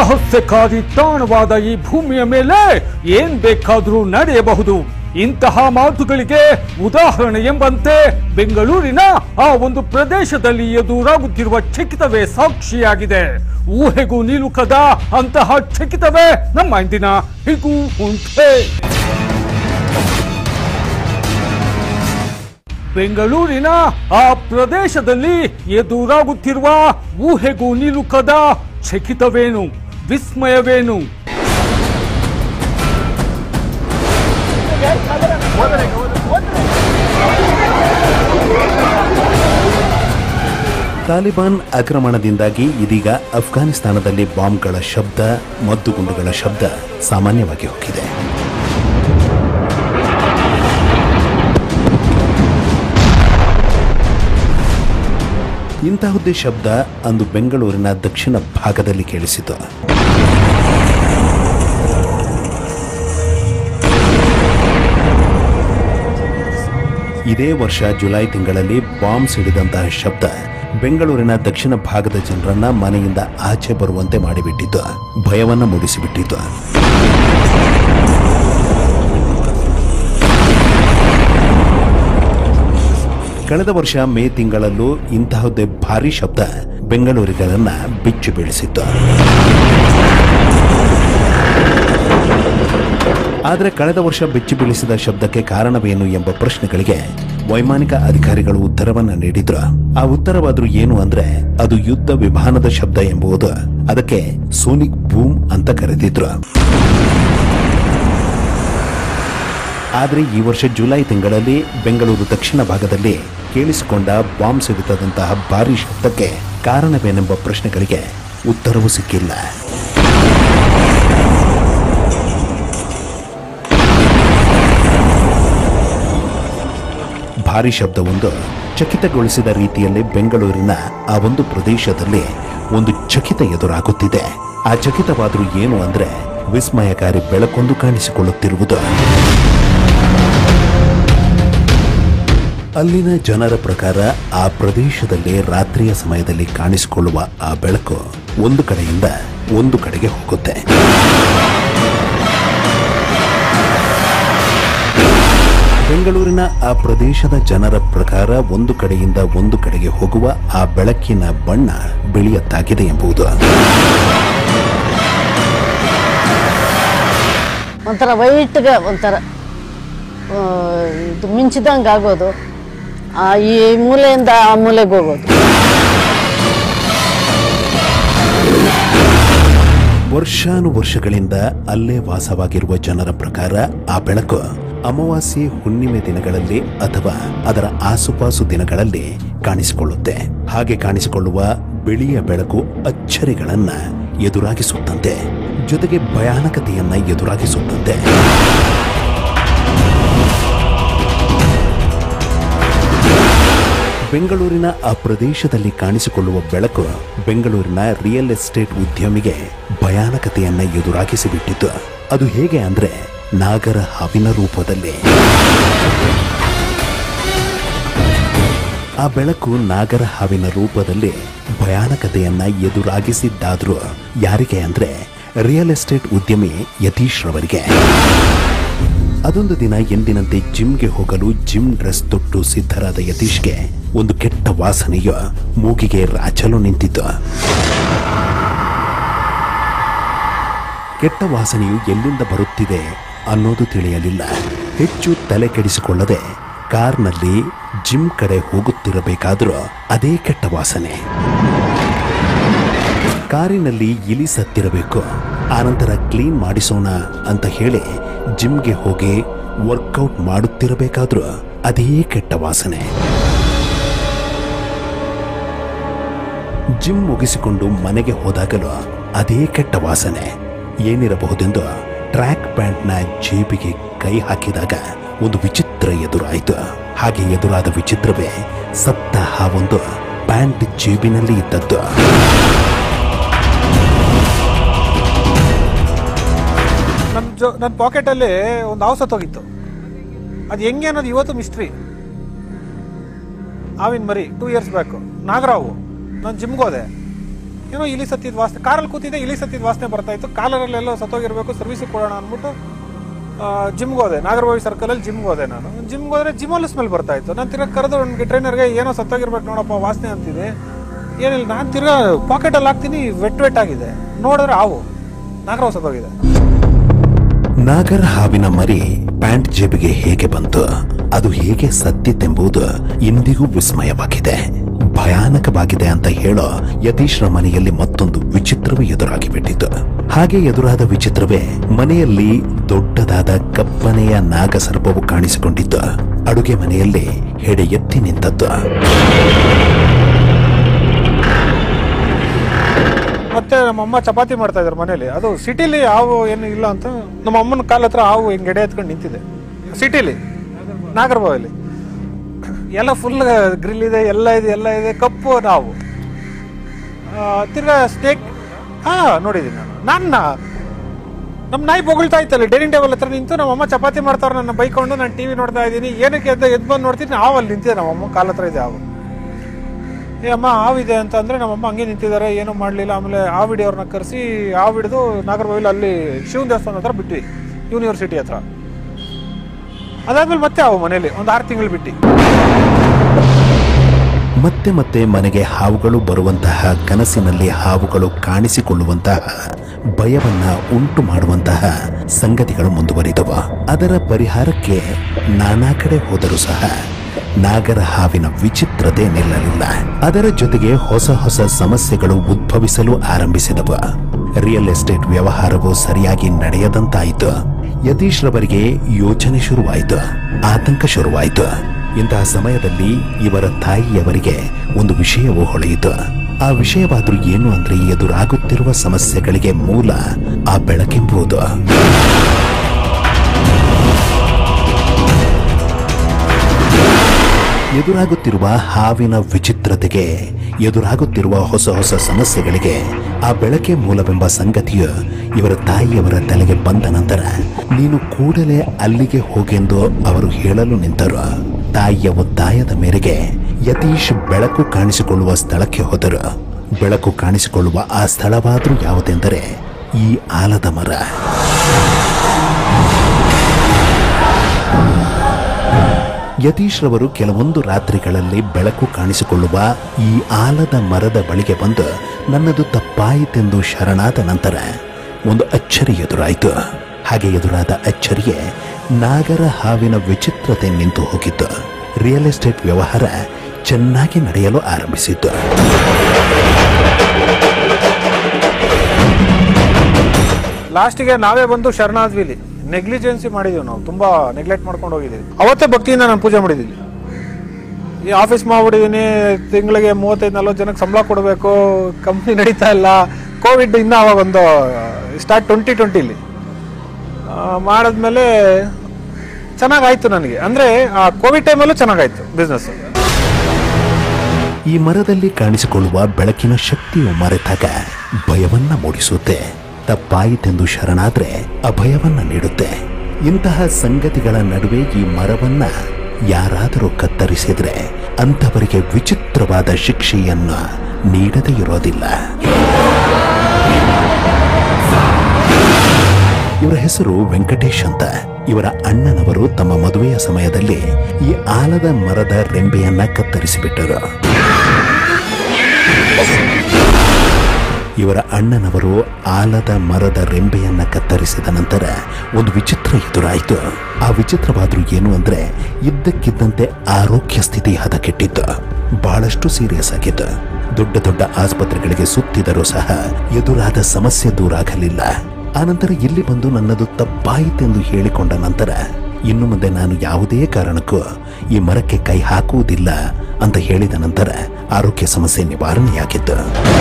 ರಹಸ್ಯಕಾರಿ ತಾಣವಾದ ಈ ಭೂಮಿಯ ಮೇಲೆ ಏನ್ ಬೇಕಾದ್ರೂ ನಡೆಯಬಹುದು ಇಂತಹ ಮಾತುಗಳಿಗೆ ಉದಾಹರಣೆ ಎಂಬಂತೆ ಬೆಂಗಳೂರಿನ ಆ ಒಂದು ಪ್ರದೇಶದಲ್ಲಿ ಎದುರಾಗುತ್ತಿರುವ ಚಕಿತವೇ ಸಾಕ್ಷಿಯಾಗಿದೆ ಊಹೆಗೂ ನಿಲುಕದ ಅಂತಹ ಚಕಿತವೇ ನಮ್ಮ ಇಂದಿನ ಹಿಗೂ ಉಂಟೆ ಬೆಂಗಳೂರಿನ ಆ ಪ್ರದೇಶದಲ್ಲಿ ಎದುರಾಗುತ್ತಿರುವ ಊಹೆಗೂ ನಿಲುಕದ ಚಕಿತವೇನು ವಿಸ್ಮಯವೇನು ತಾಲಿಬಾನ್ ಆಕ್ರಮಣದಿಂದಾಗಿ ಇದೀಗ ಅಫ್ಘಾನಿಸ್ತಾನದಲ್ಲಿ ಬಾಂಬ್ಗಳ ಶಬ್ದ ಮದ್ದುಗುಂಡುಗಳ ಶಬ್ದ ಸಾಮಾನ್ಯವಾಗಿ ಹೋಗಿದೆ ಇಂತಹದ್ದೇ ಶಬ್ದ ಅಂದು ಬೆಂಗಳೂರಿನ ದಕ್ಷಿಣ ಭಾಗದಲ್ಲಿ ಕೇಳಿಸಿತು ಇದೇ ವರ್ಷ ಜುಲೈ ತಿಂಗಳಲ್ಲಿ ಬಾಂಬ್ ಸಿಡಿದಂತಹ ಶಬ್ದ ಬೆಂಗಳೂರಿನ ದಕ್ಷಿಣ ಭಾಗದ ಜನರನ್ನ ಮನೆಯಿಂದ ಆಚೆ ಬರುವಂತೆ ಮಾಡಿಬಿಟ್ಟಿದ್ದು ಭಯವನ್ನ ಮೂಡಿಸಿಬಿಟ್ಟಿದ್ದು ಕಳೆದ ವರ್ಷ ಮೇ ತಿಂಗಳಲ್ಲೂ ಇಂತಹದ್ದೇ ಭಾರಿ ಶಬ್ದ ಬೆಂಗಳೂರಿಗರನ್ನ ಬಿಚ್ಚು ಬೀಳಿಸಿತ್ತು ಆದರೆ ಕಳೆದ ವರ್ಷ ಬೆಚ್ಚಿ ಬೀಳಿಸಿದ ಶಬ್ದಕ್ಕೆ ಕಾರಣವೇನು ಎಂಬ ಪ್ರಶ್ನೆಗಳಿಗೆ ವೈಮಾನಿಕ ಅಧಿಕಾರಿಗಳು ಉತ್ತರವನ್ನ ನೀಡಿದ್ರು ಆ ಉತ್ತರವಾದ್ರೂ ಏನು ಅಂದ್ರೆ ಅದು ಯುದ್ಧ ವಿಮಾನದ ಶಬ್ದ ಎಂಬುದು ಅದಕ್ಕೆ ಸೋನಿಕ್ ಬೂಮ್ ಅಂತ ಕರೆದಿದ್ರು ಆದರೆ ಈ ವರ್ಷ ಜುಲೈ ತಿಂಗಳಲ್ಲಿ ಬೆಂಗಳೂರು ದಕ್ಷಿಣ ಭಾಗದಲ್ಲಿ ಕೇಳಿಸಿಕೊಂಡ ಬಾಂಬ್ ಸಿಡಿತದಂತಹ ಭಾರಿ ಶಬ್ದಕ್ಕೆ ಕಾರಣವೇನೆಂಬ ಪ್ರಶ್ನೆಗಳಿಗೆ ಉತ್ತರವೂ ಸಿಕ್ಕಿಲ್ಲ ಭಾರಿ ಶಬ್ದವೊಂದು ಚಕಿತಗೊಳಿಸಿದ ರೀತಿಯಲ್ಲಿ ಬೆಂಗಳೂರಿನ ಆ ಒಂದು ಪ್ರದೇಶದಲ್ಲಿ ಒಂದು ಚಕಿತ ಎದುರಾಗುತ್ತಿದೆ ಆ ಚಕಿತವಾದ್ರೂ ಏನು ಅಂದ್ರೆ ವಿಸ್ಮಯಕಾರಿ ಬೆಳಕೊಂದು ಕಾಣಿಸಿಕೊಳ್ಳುತ್ತಿರುವುದು ಅಲ್ಲಿನ ಜನರ ಪ್ರಕಾರ ಆ ಪ್ರದೇಶದಲ್ಲಿ ರಾತ್ರಿಯ ಸಮಯದಲ್ಲಿ ಕಾಣಿಸಿಕೊಳ್ಳುವ ಆ ಬೆಳಕು ಒಂದು ಕಡೆಯಿಂದ ಒಂದು ಕಡೆಗೆ ಹೋಗುತ್ತೆ ಬೆಂಗಳೂರಿನ ಆ ಪ್ರದೇಶದ ಜನರ ಪ್ರಕಾರ ಒಂದು ಕಡೆಯಿಂದ ಒಂದು ಕಡೆಗೆ ಹೋಗುವ ಆ ಬೆಳಕಿನ ಬಣ್ಣ ಬಿಳಿಯತ್ತಾಗಿದೆ ಎಂಬುದು ಒಂಥರ ವೈಟ್ಗೆ ಒಂಥರ ಆ, ಇದು ಮಿಂಚಿದಂಗೆ ಆಗೋದು ಆ, ಈ ಮೂಲೆಯಿಂದ ಆ ಮೂಲೆಗೆ ಹೋಗೋದು ವರ್ಷಾನುವರ್ಷಗಳಿಂದ ಅಲ್ಲೇ ವಾಸವಾಗಿರುವ ಜನರ ಪ್ರಕಾರ ಆ ಬೆಳಕು ಅಮಾವಾಸ್ಯೆ ಹುಣ್ಣಿಮೆ ದಿನಗಳಲ್ಲಿ ಅಥವಾ ಅದರ ಆಸುಪಾಸು ದಿನಗಳಲ್ಲಿ ಕಾಣಿಸಿಕೊಳ್ಳುತ್ತೆ ಹಾಗೆ ಕಾಣಿಸಿಕೊಳ್ಳುವ ಬಿಳಿಯ ಬೆಳಕು ಅಚ್ಚರಿಗಳನ್ನ ಎದುರಾಗಿಸುತ್ತಂತೆ ಜೊತೆಗೆ ಭಯಾನಕತೆಯನ್ನ ಎದುರಾಗಿಸುತ್ತಂತೆ ಬೆಂಗಳೂರಿನ ಆ ಪ್ರದೇಶದಲ್ಲಿ ಕಾಣಿಸಿಕೊಳ್ಳುವ ಬೆಳಕು ಬೆಂಗಳೂರಿನ ರಿಯಲ್ ಎಸ್ಟೇಟ್ ಉದ್ಯಮಿಗೆ ಭಯಾನಕತೆಯನ್ನ ಎದುರಾಗಿಸಿಬಿಟ್ಟಿತ್ತು ಅದು ಹೇಗೆ ಅಂದ್ರೆ ನಾಗರ ಹಾವಿನ ರೂಪದಲ್ಲಿ ಆ ಬೆಳಕು ನಾಗರ ಹಾವಿನ ರೂಪದಲ್ಲಿ ಭಯಾನಕತೆಯನ್ನ ಎದುರಾಗಿಸಿದ್ದಾದ್ರೂ ಯಾರಿಗೆ ಅಂದ್ರೆ ರಿಯಲ್ ಎಸ್ಟೇಟ್ ಉದ್ಯಮಿ ಯತೀಶ್ ರವರಿಗೆ ಅದೊಂದು ದಿನ ಎಂದಿನಂತೆ ಜಿಮ್ಗೆ ಹೋಗಲು ಜಿಮ್ ಡ್ರೆಸ್ ತೊಟ್ಟು ಸಿದ್ಧರಾದ ಯತೀಶ್ಗೆ ಒಂದು ಕೆಟ್ಟ ವಾಸನೆಯು ಮೂಗಿಗೆ ರಾಚಲು ನಿಂತಿತ್ತು ಕೆಟ್ಟ ವಾಸನೆಯು ಎಲ್ಲಿಂದ ಬರುತ್ತಿದೆ ಅನ್ನೋದು ತಿಳಿಯಲಿಲ್ಲ ಹೆಚ್ಚು ತಲೆ ಕೆಡಿಸಿಕೊಳ್ಳದೆ ಕಾರ್ನಲ್ಲಿ ಜಿಮ್ ಕಡೆ ಹೋಗುತ್ತಿರಬೇಕಾದ್ರೂ ಅದೇ ಕೆಟ್ಟ ವಾಸನೆ ಕಾರಿನಲ್ಲಿ ಇಲಿ ಸತ್ತಿರಬೇಕು ಆನಂತರ ಕ್ಲೀನ್ ಮಾಡಿಸೋಣ ಅಂತ ಹೇಳಿ ಜಿಮ್ಗೆ ಹೋಗಿ ವರ್ಕೌಟ್ ಮಾಡುತ್ತಿರಬೇಕಾದ್ರೂ ಅದೇ ಕೆಟ್ಟ ವಾಸನೆ ಜಿಮ್ ಮುಗಿಸಿಕೊಂಡು ಮನೆಗೆ ಹೋದಾಗಲೂ ಅದೇ ಕೆಟ್ಟ ವಾಸನೆ ಏನಿರಬಹುದೆಂದು ಟ್ರ್ಯಾಕ್ ಪ್ಯಾಂಟ್ನ ಜೇಬಿಗೆ ಕೈ ಹಾಕಿದಾಗ ಒಂದು ವಿಚಿತ್ರ ಎದುರಾಯಿತು ಹಾಗೆ ಎದುರಾದ ವಿಚಿತ್ರವೇ ಸತ್ತ ಹಾವೊಂದು ಪ್ಯಾಂಟ್ ಜೇಬಿನಲ್ಲಿ ಇದ್ದದ್ದು ನನ್ನ ಜೊ ನನ್ನ ಪಾಕೆಟಲ್ಲಿ ಒಂದು ಹಾವು ಸತ್ತೋಗಿತ್ತು ಅದು ಹೆಂಗೆ ಅನ್ನೋದು ಇವತ್ತು ಮಿಸ್ಟ್ರಿ ಹಾವಿನ ಮರಿ ಟೂ ಇಯರ್ಸ್ ಬ್ಯಾಕು ನಾಗರಾವು ನಾನು ಜಿಮ್ಗೆ ಹೋದೆ ಏನೋ ಇಲಿ ಸತ್ತಿದ ವಾಸನೆ ಕಾರಲ್ಲಿ ಕೂತಿದ್ದೆ ಇಲಿ ಸತ್ತಿದ ವಾಸನೆ ಬರ್ತಾ ಇತ್ತು ಕಾಲರಲ್ಲೆಲ್ಲೋ ಸತ್ತೋಗಿರ್ಬೇಕು ಸರ್ವಿಸಿಗೆ ಕೊಡೋಣ ಅಂದ್ಬಿಟ್ಟು ಜಿಮ್ಗೆ ಹೋದೆ ನಾಗರಬಾವಿ ಸರ್ಕಲಲ್ಲಿ ಜಿಮ್ಗೆ ಹೋದೆ ನಾನು ಜಿಮ್ಗೆ ಹೋದ್ರೆ ಜಿಮಲ್ಲಿ ಸ್ಮೆಲ್ ಬರ್ತಾ ಇತ್ತು ನಾನು ತಿರ್ಗಾ ಕರೆದು ಒಂದು ಟ್ರೈನರ್ಗೆ ಏನೋ ಸತ್ತೋಗಿರ್ಬೇಕು ನೋಡಪ್ಪ ವಾಸನೆ ಅಂತಿದೆ ಏನಿಲ್ಲ ನಾನು ತಿರ್ಗಾ ಪಾಕೆಟಲ್ಲಿ ಹಾಕ್ತೀನಿ ವೆಟ್ ವೆಟ್ ಆಗಿದೆ ನೋಡಿದ್ರೆ ಹಾವು ನಾಗರವ ಸತ್ತೋಗಿದೆ ನಾಗರ ಹಾವಿನ ಮರಿ ಪ್ಯಾಂಟ್ ಜೇಬಿಗೆ ಹೇಗೆ ಬಂತು ಅದು ಹೇಗೆ ಸತ್ತಿತ್ತೆಂಬುದು ಇಂದಿಗೂ ವಿಸ್ಮಯವಾಗಿದೆ ಭಯಾನಕವಾಗಿದೆ ಅಂತ ಹೇಳೋ ಯತೀಶ್ರ ಮನೆಯಲ್ಲಿ ಮತ್ತೊಂದು ವಿಚಿತ್ರವೇ ಎದುರಾಗಿ ಬಿಟ್ಟಿತು ಹಾಗೆ ಎದುರಾದ ವಿಚಿತ್ರವೇ ಮನೆಯಲ್ಲಿ ದೊಡ್ಡದಾದ ಕಪ್ಪನೆಯ ನಾಗಸರ್ಪವು ಕಾಣಿಸಿಕೊಂಡಿತ್ತು ಅಡುಗೆ ಮನೆಯಲ್ಲಿ ಹೆಡೆ ಎತ್ತಿ ನಿಂತದ್ದು ಮತ್ತೆ ನಮ್ಮಮ್ಮ ಚಪಾತಿ ಮಾಡ್ತಾ ಇದ್ರು ಮನೇಲಿ ಅದು ಸಿಟಿಲಿ ಹಾವು ಏನು ಇಲ್ಲ ಅಂತ ನಮ್ಮ ಅಮ್ಮನ ಕಾಲ ಹತ್ರ ಹಾವು ಹಿಂಗೆ ಎಡೆ ಎತ್ಕೊಂಡು ನಿಂತಿದೆ ಸಿಟಿಲಿ ನಾಗರಬಾವಿಲಿ ಎಲ್ಲ ಫುಲ್ ಗ್ರಿಲ್ ಇದೆ ಎಲ್ಲ ಇದೆ ಎಲ್ಲ ಇದೆ ಕಪ್ಪು ನಾವು ಆ, ತಿರ್ಗಾ ಸ್ನೇಕ್ ಹಾ ನೋಡಿದ್ದೀನಿ ನಾನು ನನ್ನ ನಮ್ಮ ನಾಯಿ ಬೊಗಳ್ತಾ ಇತ್ತಲ್ಲ ಡೈನಿಂಗ್ ಟೇಬಲ್ ಹತ್ರ ನಿಂತು ನಮ್ಮ ಅಮ್ಮ ಚಪಾತಿ ಮಾಡ್ತಾವ್ರೆ ನನ್ನ ಬೈಕೊಂಡು ನಾನು ಟಿವಿ ನೋಡ್ತಾ ಇದ್ದೀನಿ ಏನಕ್ಕೆ ಎದ್ದು ಎದ್ದು ಬಂದು ನೋಡ್ತೀನಿ ಹಾವು ಅಲ್ಲಿ ನಿಂತಿದೆ ನಮ್ಮ ಅಮ್ಮ ಕಾಲ ಹತ್ರ ಇದೆ ಹಾವು ಏ ಅಮ್ಮ ಹಾವಿದೆ ಅಂತ ಅಂದ್ರೆ ನಮ್ಮಮ್ಮ ಹಂಗೆ ನಿಂತಿದ್ದಾರೆ ಏನೂ ಮಾಡಲಿಲ್ಲ ಆಮೇಲೆ ಹಾವು ಹಿಡಿಯೋರ್ನ ಕರೆಸಿ ಹಾವು ಹಿಡಿದು ನಾಗರಬಾವಿಲಿ ಅಲ್ಲಿ ಶಿವನ ದೇವಸ್ಥಾನ ಹತ್ರ ಬಿಟ್ವಿ ಯೂನಿವರ್ಸಿಟಿ ಹತ್ರ ಅದಾದ್ಮೇಲೆ ಮತ್ತೆ ಹಾವು ಮನೇಲಿ ಒಂದು ಆರು ತಿಂಗಳು ಬಿಟ್ಟು ಮತ್ತೆ ಮತ್ತೆ ಮನೆಗೆ ಹಾವುಗಳು ಬರುವಂತಹ ಕನಸಿನಲ್ಲಿ ಹಾವುಗಳು ಕಾಣಿಸಿಕೊಳ್ಳುವಂತಹ ಭಯವನ್ನ ಉಂಟು ಮಾಡುವಂತಹ ಸಂಗತಿಗಳು ಮುಂದುವರಿದವು ಅದರ ಪರಿಹಾರಕ್ಕೆ ನಾನಾ ಕಡೆ ಹೋದರೂ ಸಹ ನಾಗರ ಹಾವಿನ ವಿಚಿತ್ರತೆ ನಿಲ್ಲಲಿಲ್ಲ ಅದರ ಜೊತೆಗೆ ಹೊಸ ಹೊಸ ಸಮಸ್ಯೆಗಳು ಉದ್ಭವಿಸಲು ಆರಂಭಿಸಿದವು ರಿಯಲ್ ಎಸ್ಟೇಟ್ ವ್ಯವಹಾರವು ಸರಿಯಾಗಿ ನಡೆಯದಂತಾಯಿತು ಯತೀಶ್ ರವರಿಗೆ ಯೋಚನೆ ಶುರುವಾಯಿತು ಆತಂಕ ಶುರುವಾಯಿತು ಇಂತಹ ಸಮಯದಲ್ಲಿ ಇವರ ತಾಯಿಯವರಿಗೆ ಒಂದು ವಿಷಯವು ಹೊಳೆಯಿತು ಆ ವಿಷಯವಾದ್ರೂ ಏನು ಅಂದ್ರೆ ಎದುರಾಗುತ್ತಿರುವ ಸಮಸ್ಯೆಗಳಿಗೆ ಮೂಲ ಆ ಬೆಳಕೆಂಬುದು ಎದುರಾಗುತ್ತಿರುವ ಹಾವಿನ ವಿಚಿತ್ರತೆಗೆ ಎದುರಾಗುತ್ತಿರುವ ಹೊಸ ಹೊಸ ಸಮಸ್ಯೆಗಳಿಗೆ ಆ ಬೆಳಕೆ ಮೂಲವೆಂಬ ಸಂಗತಿಯು ಇವರ ತಾಯಿಯವರ ತಲೆಗೆ ಬಂದ ನಂತರ ನೀನು ಕೂಡಲೇ ಅಲ್ಲಿಗೆ ಹೋಗೆಂದು ಅವರು ಹೇಳಲು ನಿಂತರು ತಾಯಿಯ ಒತ್ತಾಯದ ಮೇರೆಗೆ ಯತೀಶ್ ಬೆಳಕು ಕಾಣಿಸಿಕೊಳ್ಳುವ ಸ್ಥಳಕ್ಕೆ ಹೋದರು ಬೆಳಕು ಕಾಣಿಸಿಕೊಳ್ಳುವ ಆ ಸ್ಥಳವಾದ್ರೂ ಯಾವುದೆಂದರೆ ಈ ಆಲದ ಮರ ಯತೀಶ್ ರವರು ಕೆಲವೊಂದು ರಾತ್ರಿಗಳಲ್ಲಿ ಬೆಳಕು ಕಾಣಿಸಿಕೊಳ್ಳುವ ಈ ಆಲದ ಮರದ ಬಳಿಗೆ ಬಂದು ನನ್ನದು ತಪ್ಪಾಯಿತೆಂದು ಶರಣಾದ ನಂತರ ಒಂದು ಅಚ್ಚರಿ ಎದುರಾಯಿತು ಹಾಗೆ ಎದುರಾದ ಅಚ್ಚರಿಗೆ ನಾಗರ ಹಾವಿನ ವಿಚಿತ್ರತೆ ನಿಂತು ಹೋಗಿತ್ತು ರಿಯಲ್ ಎಸ್ಟೇಟ್ ವ್ಯವಹಾರ ಚೆನ್ನಾಗಿ ನಡೆಯಲು ಆರಂಭಿಸಿತ್ತು ಲಾಸ್ಟಿಗೆ ನಾವೇ ಬಂದು ಶರಣಾದ್ವಿಲಿ ನೆಗ್ಲಿಜೆನ್ಸಿ ಮಾಡಿದೀವಿ ನಾವು ತುಂಬಾ ನೆಗ್ಲೆಕ್ಟ್ ಮಾಡ್ಕೊಂಡು ಹೋಗಿದ್ದೀವಿ ಅವತ್ತೇ ಭಕ್ತಿಯಿಂದ ನಾನು ಪೂಜೆ ಮಾಡಿದ್ದೀನಿ ಈ ಆಫೀಸ್ ಮಾಡ್ಬಿಟ್ಟಿದ್ದೀನಿ ತಿಂಗಳಿಗೆ ಮೂವತ್ತೈದು ನಲ್ವತ್ತು ಜನಕ್ಕೆ ಸಂಬಳ ಕೊಡಬೇಕು ಕಂಪ್ನಿ ನಡೀತಾ ಇಲ್ಲ ಕೋವಿಡ್ ಇನ್ನೂ ಅವಾಗ ಒಂದು ಸ್ಟಾರ್ಟ್ ಟ್ವೆಂಟಿ ಟ್ವೆಂಟಿಲಿ ಮಾಡಿದ್ಮೇಲೆ ಚೆನ್ನಾಗಾಯ್ತು ನನಗೆ ಅಂದರೆ ಆ ಕೋವಿಡ್ ಟೈಮಲ್ಲೂ ಚೆನ್ನಾಗಾಯ್ತು ಬಿಸ್ನೆಸ್ ಈ ಮರದಲ್ಲಿ ಕಾಣಿಸಿಕೊಳ್ಳುವ ಬೆಳಕಿನ ಶಕ್ತಿಯು ಮರೆತಾಗ ಭಯವನ್ನ ಮೂಡಿಸುತ್ತೆ ತಪ್ಪಾಯಿತೆಂದು ಶರಣಾದ್ರೆ ಅಭಯವನ್ನ ನೀಡುತ್ತೆ ಇಂತಹ ಸಂಗತಿಗಳ ನಡುವೆ ಈ ಮರವನ್ನ ಯಾರಾದರೂ ಕತ್ತರಿಸಿದ್ರೆ ಅಂಥವರಿಗೆ ವಿಚಿತ್ರವಾದ ಶಿಕ್ಷೆಯನ್ನ ನೀಡದೇ ಇರೋದಿಲ್ಲ ಇವರ ಹೆಸರು ವೆಂಕಟೇಶ್ ಅಂತ ಇವರ ಅಣ್ಣನವರು ತಮ್ಮ ಮದುವೆಯ ಸಮಯದಲ್ಲಿ ಈ ಆಲದ ಮರದ ರೆಂಬೆಯನ್ನ ಕತ್ತರಿಸಿಬಿಟ್ಟರು ಇವರ ಅಣ್ಣನವರು ಆಲದ ಮರದ ರೆಂಬೆಯನ್ನ ಕತ್ತರಿಸಿದ ನಂತರ ಒಂದು ವಿಚಿತ್ರ ಎದುರಾಯಿತು ಆ ವಿಚಿತ್ರವಾದ್ರೂ ಏನು ಅಂದ್ರೆ ಇದ್ದಕ್ಕಿದ್ದಂತೆ ಆರೋಗ್ಯ ಸ್ಥಿತಿ ಹದಗೆಟ್ಟಿತ್ತು ಬಹಳಷ್ಟು ಸೀರಿಯಸ್ ಆಗಿತ್ತು ದೊಡ್ಡ ದೊಡ್ಡ ಆಸ್ಪತ್ರೆಗಳಿಗೆ ಸುತ್ತಿದರೂ ಸಹ ಎದುರಾದ ಸಮಸ್ಯೆ ದೂರ ಆಗಲಿಲ್ಲ ಆನಂತರ ಇಲ್ಲಿ ಬಂದು ನನ್ನದು ತಪ್ಪಾಯಿತೆಂದು ಹೇಳಿಕೊಂಡ ನಂತರ ಇನ್ನು ಮುಂದೆ ನಾನು ಯಾವುದೇ ಕಾರಣಕ್ಕೂ ಈ ಮರಕ್ಕೆ ಕೈ ಹಾಕುವುದಿಲ್ಲ ಅಂತ ಹೇಳಿದ ನಂತರ ಆರೋಗ್ಯ ಸಮಸ್ಯೆ ನಿವಾರಣೆಯಾಗಿತ್ತು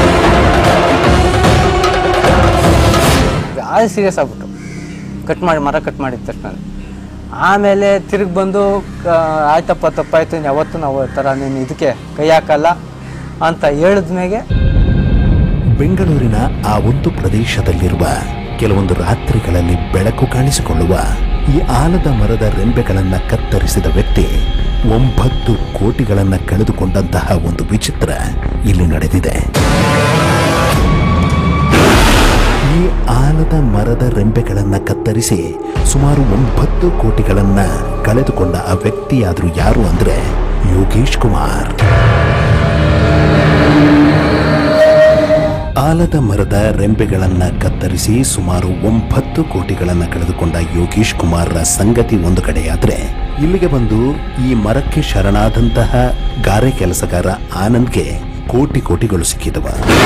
ಭಾಳ ಸೀರಿಯಸ್ ಆಗ್ಬಿಟ್ಟು ಕಟ್ ಮಾಡಿ ಮರ ಕಟ್ ಮಾಡಿದ ತಕ್ಷಣ ಆಮೇಲೆ ತಿರುಗಿ ಬಂದು ಕ- ಆಯ್ತಪ್ಪ ತಪ್ಪಾಯ್ತು ಇನ್ನು ಯಾವತ್ತೂ ನಾವು ಆ ಥರ ನೀನು ಇದಕ್ಕೆ ಕೈ ಹಾಕಲ್ಲ ಅಂತ ಹೇಳಿದ್ಮೇಲೆ ಬೆಂಗಳೂರಿನ ಆ ಒಂದು ಪ್ರದೇಶದಲ್ಲಿರುವ ಕೆಲವೊಂದು ರಾತ್ರಿಗಳಲ್ಲಿ ಬೆಳಕು ಕಾಣಿಸಿಕೊಳ್ಳುವ ಈ ಆಲದ ಮರದ ರೆಂಬೆಗಳನ್ನ ಕತ್ತರಿಸಿದ ವ್ಯಕ್ತಿ ಒಂಬತ್ತು ಕೋಟಿಗಳನ್ನ ಕಳೆದುಕೊಂಡಂತಹ ಒಂದು ವಿಚಿತ್ರ ಇಲ್ಲಿ ನಡೆದಿದೆ ಆಲದ ಮರದ ರೆಂಬೆಗಳನ್ನ ಕತ್ತರಿಸಿ ಸುಮಾರು ಒಂಬತ್ತು ಕೋಟಿಗಳನ್ನ ಕಳೆದುಕೊಂಡ ಆ ವ್ಯಕ್ತಿಯಾದ್ರೂ ಯಾರು ಅಂದ್ರೆ ಯೋಗೇಶ್ ಕುಮಾರ್ ಆಲದ ಮರದ ರೆಂಬೆಗಳನ್ನ ಕತ್ತರಿಸಿ ಸುಮಾರು ಒಂಬತ್ತು ಕೋಟಿಗಳನ್ನ ಕಳೆದುಕೊಂಡ ಯೋಗೇಶ್ ಕುಮಾರ್ರ ಸಂಗತಿ ಒಂದು ಕಡೆಯಾದ್ರೆ ಇಲ್ಲಿಗೆ ಬಂದು ಈ ಮರಕ್ಕೆ ಶರಣಾದಂತಹ ಗಾರೆ ಕೆಲಸಗಾರ ಆನಂದ್ಗೆ ಕೋಟಿ ಕೋಟಿಗಳು ಸಿಕ್ಕಿದವ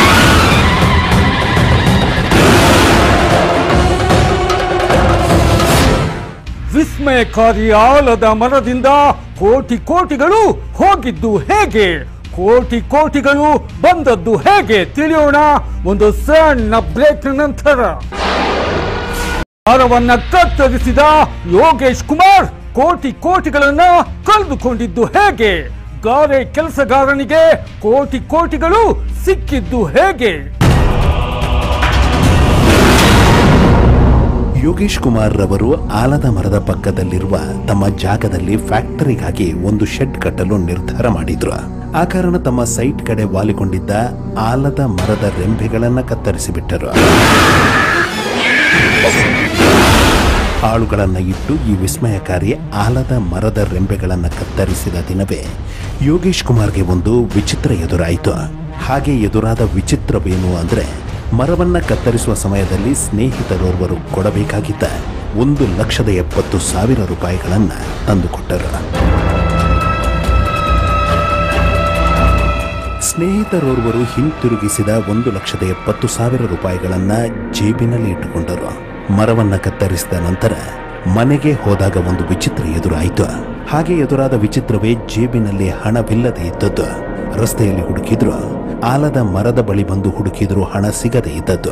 ವಿಸ್ಮಯಕಾರಿ ಆಲದ ಮರದಿಂದ ಕೋಟಿ ಕೋಟಿಗಳು ಹೋಗಿದ್ದು ಹೇಗೆ ಕೋಟಿ ಕೋಟಿಗಳು ಬಂದದ್ದು ಹೇಗೆ ತಿಳಿಯೋಣ ಒಂದು ಸಣ್ಣ ಬ್ರೇಕ್ ನಂತರ ಮರವನ್ನ ಕತ್ತರಿಸಿದ ಯೋಗೇಶ್ ಕುಮಾರ್ ಕೋಟಿ ಕೋಟಿಗಳನ್ನ ಕಳೆದುಕೊಂಡಿದ್ದು ಹೇಗೆ ಗಾರೆ ಕೆಲಸಗಾರನಿಗೆ ಕೋಟಿ ಕೋಟಿಗಳು ಸಿಕ್ಕಿದ್ದು ಹೇಗೆ ಯೋಗೇಶ್ ಕುಮಾರ್ ರವರು ಆಲದ ಮರದ ಪಕ್ಕದಲ್ಲಿರುವ ತಮ್ಮ ಜಾಗದಲ್ಲಿ ಫ್ಯಾಕ್ಟರಿಗಾಗಿ ಒಂದು ಶೆಡ್ ಕಟ್ಟಲು ನಿರ್ಧಾರ ಮಾಡಿದ್ರು ಆ ಕಾರಣ ತಮ್ಮ ಸೈಟ್ ಕಡೆ ವಾಲಿಕೊಂಡಿದ್ದ ಆಲದ ಮರದ ರೆಂಬೆಗಳನ್ನ ಕತ್ತರಿಸಿಬಿಟ್ಟರು ಆಳುಗಳನ್ನ ಇಟ್ಟು ಈ ವಿಸ್ಮಯಕಾರಿ ಆಲದ ಮರದ ರೆಂಬೆಗಳನ್ನ ಕತ್ತರಿಸಿದ ದಿನವೇ ಯೋಗೇಶ್ ಕುಮಾರ್ಗೆ ಒಂದು ವಿಚಿತ್ರ ಎದುರಾಯಿತು ಹಾಗೆ ಎದುರಾದ ವಿಚಿತ್ರವೇನು ಅಂದ್ರೆ ಮರವನ್ನ ಕತ್ತರಿಸುವ ಸಮಯದಲ್ಲಿ ಸ್ನೇಹಿತರೋರ್ವರು ಕೊಡಬೇಕಾಗಿದ್ದ ಒಂದು ಲಕ್ಷದ ಎಪ್ಪತ್ತು ಸಾವಿರ ರೂಪಾಯಿಗಳನ್ನ ತಂದುಕೊಟ್ಟರು ಸ್ನೇಹಿತರೋರ್ವರು ಹಿಂತಿರುಗಿಸಿದ ಒಂದು ಲಕ್ಷದ ಎಪ್ಪತ್ತು ಸಾವಿರ ರೂಪಾಯಿಗಳನ್ನ ಜೇಬಿನಲ್ಲಿ ಇಟ್ಟುಕೊಂಡರು ಮರವನ್ನ ಕತ್ತರಿಸಿದ ನಂತರ ಮನೆಗೆ ಹೋದಾಗ ಒಂದು ವಿಚಿತ್ರ ಎದುರಾಯಿತು ಹಾಗೆ ಎದುರಾದ ವಿಚಿತ್ರವೇ ಜೇಬಿನಲ್ಲಿ ಹಣವಿಲ್ಲದೆ ಇದ್ದದ್ದು ರಸ್ತೆಯಲ್ಲಿ ಹುಡುಕಿದ್ರು ಆಲದ ಮರದ ಬಳಿ ಬಂದು ಹುಡುಕಿದ್ರು ಹಣ ಸಿಗದೆ ಇದ್ದದ್ದು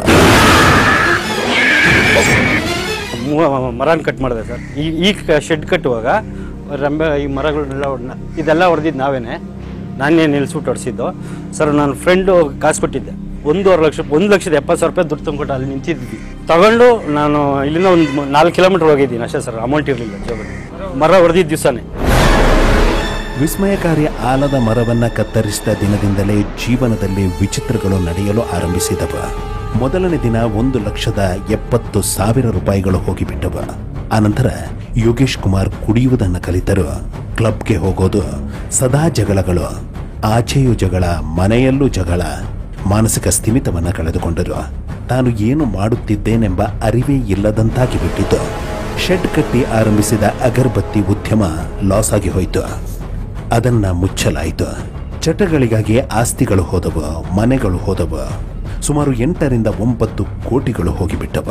ಮರನ ಕಟ್ ಮಾಡಿದೆ ಸರ್ ಈ ಈ ಶೆಡ್ ಕಟ್ಟುವಾಗ ರಂಬೆ ಈ ಮರಗಳನ್ನೆಲ್ಲ ಹೊಡ್ನ- ಇದೆಲ್ಲ ಹೊಡೆದಿದ್ದು ನಾವೇನೆ ನಾನೇ ನಿಲ್ಸ್ಬಿಟ್ಟು ಹೊಡ್ಸಿದ್ದು ಸರ್ ನನ್ನ ಫ್ರೆಂಡು ಕಾಸು ಕೊಟ್ಟಿದ್ದೆ ಒಂದೂವರೆ ಲಕ್ಷ ಒಂದು ಲಕ್ಷದ ಎಪ್ಪತ್ತು ಸಾವಿರ ರೂಪಾಯಿ ದುಡ್ಡು ತಂದ್ಕೊಟ್ಟು ಅಲ್ಲಿ ನಿಂತಿದ್ವಿ ತಗೊಂಡು ನಾನು ಇಲ್ಲಿಂದ ಒಂದು ನಾಲ್ಕು ಕಿಲೋಮೀಟ್ರ್ ಹೋಗಿದ್ದೀನಿ ಅಷ್ಟೇ ಸರ್ ಅಮೌಂಟ್ ಇರಲಿಲ್ಲ ಜೋಬಲ್ಲಿ ಮರ ಹೊಡೆದಿದ್ದ ದಿವಸನೇ ವಿಸ್ಮಯಕಾರಿ ಆಲದ ಮರವನ್ನ ಕತ್ತರಿಸಿದ ದಿನದಿಂದಲೇ ಜೀವನದಲ್ಲಿ ವಿಚಿತ್ರಗಳು ನಡೆಯಲು ಆರಂಭಿಸಿದವ ಮೊದಲನೇ ದಿನ ಒಂದು ಲಕ್ಷದ ಎಪ್ಪತ್ತು ಸಾವಿರ ರೂಪಾಯಿಗಳು ಹೋಗಿಬಿಟ್ಟವ ಆನಂತರ ಯೋಗೇಶ್ ಕುಮಾರ್ ಕುಡಿಯುವುದನ್ನು ಕಲಿತರು ಕ್ಲಬ್ಗೆ ಹೋಗೋದು ಸದಾ ಜಗಳಗಳು ಆಚೆಯೂ ಜಗಳ ಮನೆಯಲ್ಲೂ ಜಗಳ ಮಾನಸಿಕ ಸ್ಥಿಮಿತವನ್ನ ಕಳೆದುಕೊಂಡರು ತಾನು ಏನು ಮಾಡುತ್ತಿದ್ದೇನೆಂಬ ಅರಿವೇ ಇಲ್ಲದಂತಾಗಿ ಬಿಟ್ಟಿತು ಶೆಡ್ ಕಟ್ಟಿ ಆರಂಭಿಸಿದ ಅಗರಬತ್ತಿ ಉದ್ಯಮ ಲಾಸ್ ಆಗಿ ಹೋಯಿತು ಅದನ್ನ ಮುಚ್ಚಲಾಯಿತು ಚಟಗಳಿಗಾಗಿ ಆಸ್ತಿಗಳು ಹೋದವು ಮನೆಗಳು ಹೋದವು ಸುಮಾರು ಎಂಟರಿಂದ ಒಂಬತ್ತು ಕೋಟಿಗಳು ಹೋಗಿಬಿಟ್ಟವ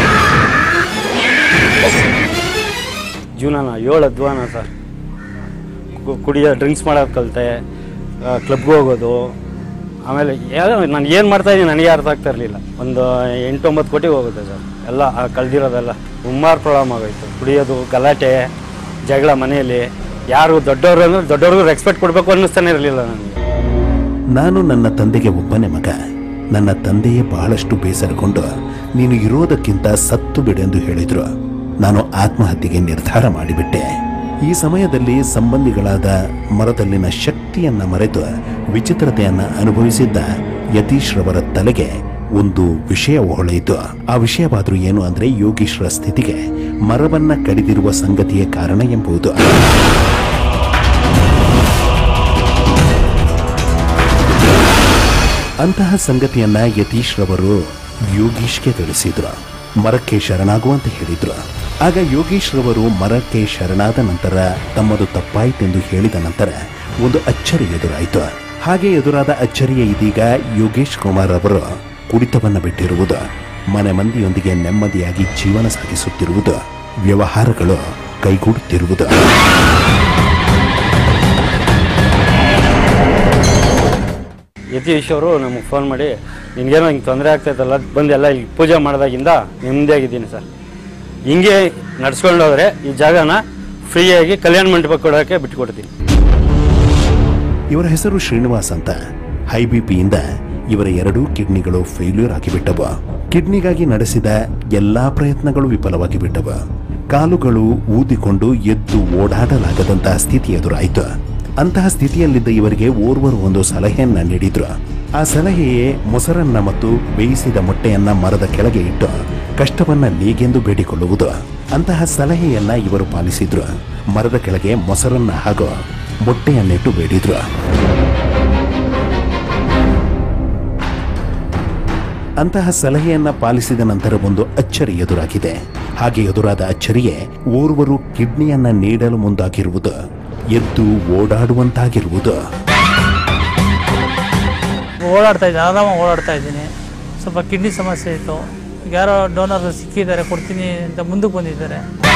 ಜೀವನನ ಏಳು ಅಧ್ವಾನ ಸರ್ ಕು- ಕುಡಿಯೋ ಡ್ರಿಂಕ್ಸ್ ಮಾಡೋದು ಕಲಿತೆ ಕ್ಲಬ್ಗೆ ಹೋಗೋದು ಆಮೇಲೆ ಏನೋ ನಾನು ಏನು ಮಾಡ್ತಾ ಇದ್ದೀನಿ ನನಗೆ ಅರ್ಥ ಆಗ್ತಾ ಇರಲಿಲ್ಲ ಒಂದು ಎಂಟೊಂಬತ್ತು ಕೋಟಿ ಹೋಗುತ್ತೆ ಸರ್ ಎಲ್ಲ ಆ ಕಳ್ದಿರೋದೆಲ್ಲ ಸುಮಾರು ಪ್ರಾಬ್ಲಮ್ ಆಗೋಯ್ತು ಕುಡಿಯೋದು ಗಲಾಟೆ ಜಗಳ ಮನೆಯಲ್ಲಿ ಯಾರು ದೊಡ್ಡವರು ಅಂದ್ರೆ ದೊಡ್ಡವ್ರಿಗೂ ರೆಸ್ಪೆಕ್ಟ್ ಕೊಡಬೇಕು ಅನ್ನಿಸ್ತಾನೆ ಇರಲಿಲ್ಲ ನನಗೆ ನಾನು ನನ್ನ ತಂದೆಗೆ ಒಬ್ಬನೇ ಮಗ ನನ್ನ ತಂದೆಯೇ ಬಹಳಷ್ಟು ಬೇಸರಗೊಂಡು ನೀನು ಇರೋದಕ್ಕಿಂತ ಸತ್ತು ಬಿಡೆಂದು ಹೇಳಿದ್ರು ನಾನು ಆತ್ಮಹತ್ಯೆಗೆ ನಿರ್ಧಾರ ಮಾಡಿಬಿಟ್ಟೆ ಈ ಸಮಯದಲ್ಲಿ ಸಂಬಂಧಿಗಳಾದ ಮರದಲ್ಲಿನ ಶಕ್ತಿಯನ್ನ ಮರೆತು ವಿಚಿತ್ರತೆಯನ್ನ ಅನುಭವಿಸಿದ್ದ ಯತೀಶ್ ರವರ ತಲೆಗೆ ಒಂದು ವಿಷಯ ಹೊಳೆಯಿತು ಆ ವಿಷಯವಾದ್ರೂ ಏನು ಅಂದ್ರೆ ಯೋಗೀಶ್ವರ ಸ್ಥಿತಿಗೆ ಮರವನ್ನ ಕಡಿದಿರುವ ಸಂಗತಿಯೇ ಕಾರಣ ಎಂಬುದು ಅಂತಹ ಸಂಗತಿಯನ್ನ ಯತೀಶ್ ರವರು ಯೋಗೀಶ್ಗೆ ತಿಳಿಸಿದ್ರು ಮರಕ್ಕೆ ಶರಣಾಗುವಂತೆ ಹೇಳಿದ್ರು ಆಗ ಯೋಗೀಶ್ ರವರು ಮರಕ್ಕೆ ಶರಣಾದ ನಂತರ ತಮ್ಮದು ತಪ್ಪಾಯಿತೆಂದು ಹೇಳಿದ ನಂತರ ಒಂದು ಅಚ್ಚರಿ ಎದುರಾಯಿತು ಹಾಗೆ ಎದುರಾದ ಅಚ್ಚರಿಯೇ ಇದೀಗ ಯೋಗೇಶ್ ಕುಮಾರ್ ಅವರು ಕುಡಿತವನ್ನ ಬಿಟ್ಟಿರುವುದು ಮನೆ ಮಂದಿಯೊಂದಿಗೆ ನೆಮ್ಮದಿಯಾಗಿ ಜೀವನ ಸಾಗಿಸುತ್ತಿರುವುದು ವ್ಯವಹಾರಗಳು ಕೈಗೂಡುತ್ತಿರುವುದು ಯತೀಶ್ ಅವರು ನಮಗೆ ಫೋನ್ ಮಾಡಿ ನಿನಗೇನೋ ಹಿಂಗೆ ತೊಂದರೆ ಆಗ್ತಾಯಿತ್ತಲ್ಲ ಬಂದು ಎಲ್ಲ ಇಲ್ಲಿ ಪೂಜೆ ಮಾಡಿದಾಗಿಂದ ನೆಮ್ಮದಿಯಾಗಿದ್ದೀನಿ ಸರ್ ಹಿಂಗೆ ನಡ್ಸ್ಕೊಂಡು ಹೋದರೆ ಈ ಜಾಗನ ಫ್ರೀಯಾಗಿ ಕಲ್ಯಾಣ ಮಂಟಪ ಕೊಡೋಕ್ಕೆ ಬಿಟ್ಕೊಡ್ತೀನಿ ಇವರ ಹೆಸರು ಶ್ರೀನಿವಾಸ್ ಅಂತ ಹೈ ಬಿ ಪಿಯಿಂದ ಇವರ ಎರಡೂ ಕಿಡ್ನಿಗಳು ಫೇಲ್ಯೂರ್ ಆಗಿಬಿಟ್ಟವು ಕಿಡ್ನಿಗಾಗಿ ನಡೆಸಿದ ಎಲ್ಲಾ ಪ್ರಯತ್ನಗಳು ವಿಫಲವಾಗಿ ಬಿಟ್ಟವು ಕಾಲುಗಳು ಊದಿಕೊಂಡು ಎದ್ದು ಓಡಾಡಲಾಗದಂತಹ ಸ್ಥಿತಿ ಎದುರಾಯಿತು ಅಂತಹ ಸ್ಥಿತಿಯಲ್ಲಿದ್ದ ಇವರಿಗೆ ಓರ್ವರು ಒಂದು ಸಲಹೆಯನ್ನ ನೀಡಿದ್ರು ಆ ಸಲಹೆಯೇ ಮೊಸರನ್ನ ಮತ್ತು ಬೇಯಿಸಿದ ಮೊಟ್ಟೆಯನ್ನ ಮರದ ಕೆಳಗೆ ಇಟ್ಟು ಕಷ್ಟವನ್ನ ನೀಗೆಂದು ಬೇಡಿಕೊಳ್ಳುವುದು ಅಂತಹ ಸಲಹೆಯನ್ನ ಇವರು ಪಾಲಿಸಿದ್ರು ಮರದ ಕೆಳಗೆ ಮೊಸರನ್ನ ಹಾಗೂ ಮೊಟ್ಟೆಯನ್ನಿಟ್ಟು ಬೇಡಿದ್ರು ಅಂತಹ ಸಲಹೆಯನ್ನ ಪಾಲಿಸಿದ ನಂತರ ಒಂದು ಅಚ್ಚರಿ ಎದುರಾಗಿದೆ ಹಾಗೆ ಎದುರಾದ ಅಚ್ಚರಿಯೇ ಓರ್ವರು ಕಿಡ್ನಿಯನ್ನ ನೀಡಲು ಮುಂದಾಗಿರುವುದು ಎದ್ದು ಓಡಾಡುವಂತಾಗಿರುವುದು ಓಡಾಡ್ತಾ ಇದ್ದೀನಿ ಆರಾಮಾಗಿ ಓಡಾಡ್ತಾ ಇದ್ದೀನಿ ಸ್ವಲ್ಪ ಕಿಡ್ನಿ ಸಮಸ್ಯೆ ಇತ್ತು ಈಗ ಯಾರೋ ಡೋನರ್ ಸಿಕ್ಕಿದ್ದಾರೆ ಕೊಡ್ತೀನಿ ಅಂತ ಮುಂದಕ್ಕೆ ಬಂದಿದ್ದಾರೆ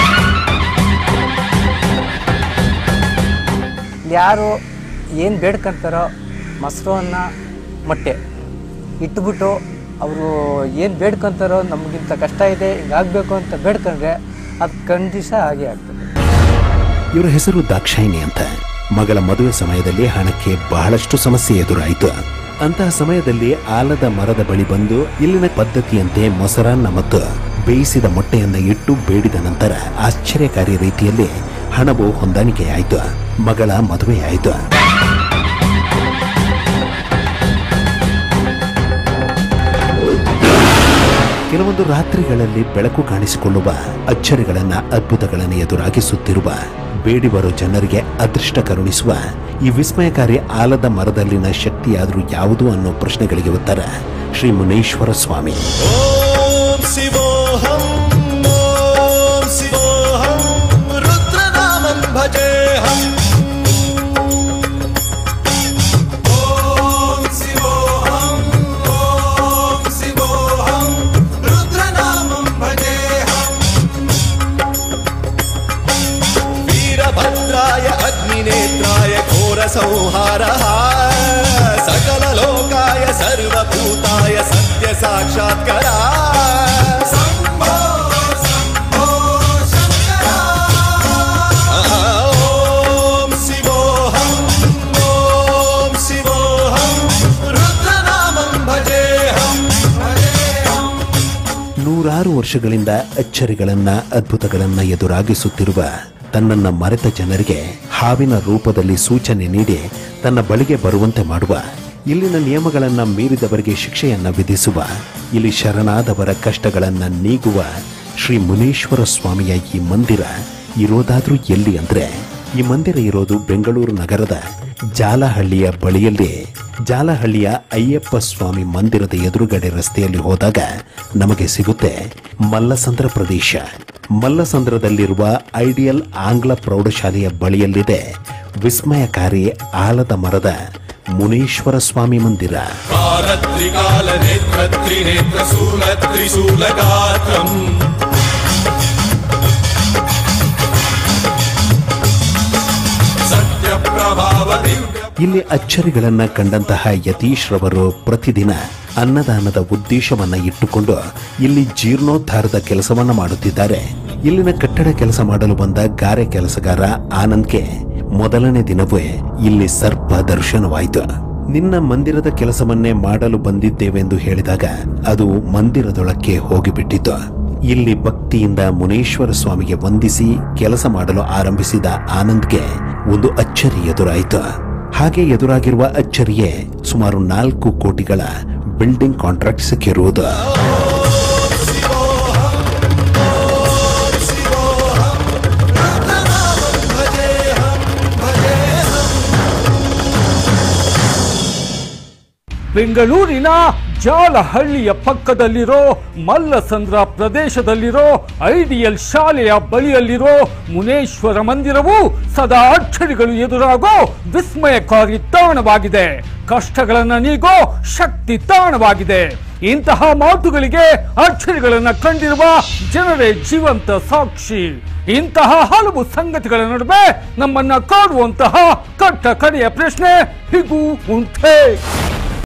ಯಾರು ಏನು ಬೇಡ್ಕೊಂತಾರೋ ಮೊಸರು ಅನ್ನ ಮೊಟ್ಟೆ ಇಟ್ಬಿಟ್ಟು ಅವರು ಏನು ಬೇಡ್ಕೊಂತಾರೋ ನಮಗಿಂತ ಕಷ್ಟ ಇದೆ ಹಿಂಗಾಗಬೇಕು ಅಂತ ಬೇಡ್ಕೊಂಡ್ರೆ ಅದು ಖಂಡಿತ ಹಾಗೆ ಆಗ್ತದೆ ಇವರ ಹೆಸರು ದಾಕ್ಷಾಯಿಣಿ ಅಂತ ಮಗಳ ಮದುವೆ ಸಮಯದಲ್ಲಿ ಹಣಕ್ಕೆ ಬಹಳಷ್ಟು ಸಮಸ್ಯೆ ಎದುರಾಯಿತು ಅಂತಹ ಸಮಯದಲ್ಲಿ ಆಲದ ಮರದ ಬಳಿ ಬಂದು ಇಲ್ಲಿನ ಪದ್ಧತಿಯಂತೆ ಮೊಸರನ್ನ ಮತ್ತು ಬೇಯಿಸಿದ ಮೊಟ್ಟೆಯನ್ನ ಇಟ್ಟು ಬೇಡಿದ ನಂತರ ಆಶ್ಚರ್ಯಕಾರಿ ರೀತಿಯಲ್ಲಿ ಹಣವು ಹೊಂದಾಣಿಕೆಯಾಯಿತು ಮಗಳ ಮದುವೆಯಾಯಿತು ಕೆಲವೊಂದು ರಾತ್ರಿಗಳಲ್ಲಿ ಬೆಳಕು ಕಾಣಿಸಿಕೊಳ್ಳುವ ಅಚ್ಚರಿಗಳನ್ನ ಅದ್ಭುತಗಳನ್ನ ಎದುರಾಗಿಸುತ್ತಿರುವ ಬೇಡಿ ಬರೋ ಜನರಿಗೆ ಅದೃಷ್ಟ ಕರುಣಿಸುವ ಈ ವಿಸ್ಮಯಕಾರಿ ಆಲದ ಮರದಲ್ಲಿನ ಶಕ್ತಿಯಾದರೂ ಯಾವುದು ಅನ್ನೋ ಪ್ರಶ್ನೆಗಳಿಗೆ ಉತ್ತರ ಶ್ರೀ ಮುನೇಶ್ವರ ಸ್ವಾಮಿ ಓಂ ಶಿವೋಹಂ ಓಂ ಶಿವೋಹಂ ರುದ್ರನಾಮಂ ಭಜೇಹಂ ಓಂ ಶಿವೋಹಂ ಓಂ ಶಿವೋಹಂ ರುದ್ರನಾಮಂ ಭಜೇಹಂ वीरभद्राय अग्निनेत्राय घोरसंहारः सकललोकाय सर्वभूताय सत्यसाक्षात्करा शम्भो शम्भो शङ्करा ॐ शिवोऽहं ॐ शिवोऽहं रुद्रनामं भजेऽहं भजेऽहं ನೂರಾರು ವರ್ಷಗಳಿಂದ ಅಚ್ಚರಿಗಳನ್ನ ಅದ್ಭುತಗಳನ್ನ ಎದುರಾಗಿಸುತ್ತಿರುವ ತನ್ನನ್ನ ಮರೆತ ಜನರಿಗೆ ಹಾವಿನ ರೂಪದಲ್ಲಿ ಸೂಚನೆ ನೀಡಿ ತನ್ನ ಬಳಿಗೆ ಬರುವಂತೆ ಮಾಡುವ ಇಲ್ಲಿನ ನಿಯಮಗಳನ್ನ ಮೀರಿದವರಿಗೆ ಶಿಕ್ಷೆಯನ್ನ ವಿಧಿಸುವ ಇಲ್ಲಿ ಶರಣಾದವರ ಕಷ್ಟಗಳನ್ನ ನೀಗುವ ಶ್ರೀ ಮುನೇಶ್ವರ ಸ್ವಾಮಿಯ ಈ ಮಂದಿರ ಇರೋದಾದ್ರೂ ಎಲ್ಲಿ ಅಂದ್ರೆ ಈ ಮಂದಿರ ಇರೋದು ಬೆಂಗಳೂರು ನಗರದ ಜಾಲಹಳ್ಳಿಯ ಬಳಿಯಲ್ಲಿ ಜಾಲಹಳ್ಳಿಯ ಅಯ್ಯಪ್ಪ ಸ್ವಾಮಿ ಮಂದಿರದ ಎದುರುಗಡೆ ರಸ್ತೆಯಲ್ಲಿ ಹೋದಾಗ ನಮಗೆ ಸಿಗುತ್ತೆ ಮಲ್ಲಸಂದ್ರ ಪ್ರದೇಶ ಮಲ್ಲಸಂದ್ರದಲ್ಲಿರುವ ಐಡಿಯಲ್ ಆಂಗ್ಲ ಪ್ರೌಢಶಾಲೆಯ ಬಳಿಯಲ್ಲಿದೆ ವಿಸ್ಮಯಕಾರಿ ಆಲದ ಮರದ ಮುನೇಶ್ವರ ಸ್ವಾಮಿ ಮಂದಿರ कालत्रिकालनेत्रत्रिनेत्रशूलत्रिशूलगात्रम् सत्यप्रभावदिव्य ಇಲ್ಲಿ ಅಚ್ಚರಿಗಳನ್ನ ಕಂಡಂತಹ ಯತೀಶ್ರವರು ಪ್ರತಿದಿನ ಅನ್ನದಾನದ ಉದ್ದೇಶವನ್ನ ಇಟ್ಟುಕೊಂಡು ಇಲ್ಲಿ ಜೀರ್ಣೋದ್ಧಾರದ ಕೆಲಸವನ್ನ ಮಾಡುತ್ತಿದ್ದಾರೆ ಇಲ್ಲಿನ ಕಟ್ಟಡ ಕೆಲಸ ಮಾಡಲು ಬಂದ ಗಾರೆ ಕೆಲಸಗಾರ ಆನಂದ್ಗೆ ಮೊದಲನೇ ದಿನವೇ ಇಲ್ಲಿ ಸರ್ಪ ದರ್ಶನವಾಯಿತು ನಿನ್ನ ಮಂದಿರದ ಕೆಲಸವನ್ನೇ ಮಾಡಲು ಬಂದಿದ್ದೇವೆಂದು ಹೇಳಿದಾಗ ಅದು ಮಂದಿರದೊಳಕ್ಕೆ ಹೋಗಿಬಿಟ್ಟಿತು ಇಲ್ಲಿ ಭಕ್ತಿಯಿಂದ ಮುನೇಶ್ವರ ಸ್ವಾಮಿಗೆ ವಂದಿಸಿ ಕೆಲಸ ಮಾಡಲು ಆರಂಭಿಸಿದ ಆನಂದ್ಗೆ ಒಂದು ಅಚ್ಚರಿ ಎದುರಾಯಿತು ಹಾಗೆ ಎದುರಾಗಿರುವ ಅಚ್ಚರಿಯೇ ಸುಮಾರು ನಾಲ್ಕು ಕೋಟಿಗಳ ಬಿಲ್ಡಿಂಗ್ ಕಾಂಟ್ರಾಕ್ಟ್ ಸಿಕ್ಕಿರುವುದು ಬೆಂಗಳೂರಿನ ಜಾಲಹಳ್ಳಿಯ ಪಕ್ಕದಲ್ಲಿರೋ ಮಲ್ಲಸಂದ್ರ ಪ್ರದೇಶದಲ್ಲಿರೋ ಐಡಿಯಲ್ ಶಾಲೆಯ ಬಳಿಯಲ್ಲಿರೋ ಮುನೇಶ್ವರ ಮಂದಿರವು ಸದಾ ಅಚ್ಚರಿಗಳು ಎದುರಾಗೋ ವಿಸ್ಮಯಕಾರಿ ತಾಣವಾಗಿದೆ ಕಷ್ಟಗಳನ್ನ ನೀಗೋ ಶಕ್ತಿ ತಾಣವಾಗಿದೆ ಇಂತಹ ಮಾತುಗಳಿಗೆ ಅಚ್ಚರಿಗಳನ್ನ ಕಂಡಿರುವ ಜನರೇ ಜೀವಂತ ಸಾಕ್ಷಿ ಇಂತಹ ಹಲವು ಸಂಗತಿಗಳ ನಡುವೆ ನಮ್ಮನ್ನ ಕಾಡುವಂತಹ ಕಟ್ಟ ಕಡೆಯ ಪ್ರಶ್ನೆ ಹೀಗೂ ಉಂಟೆ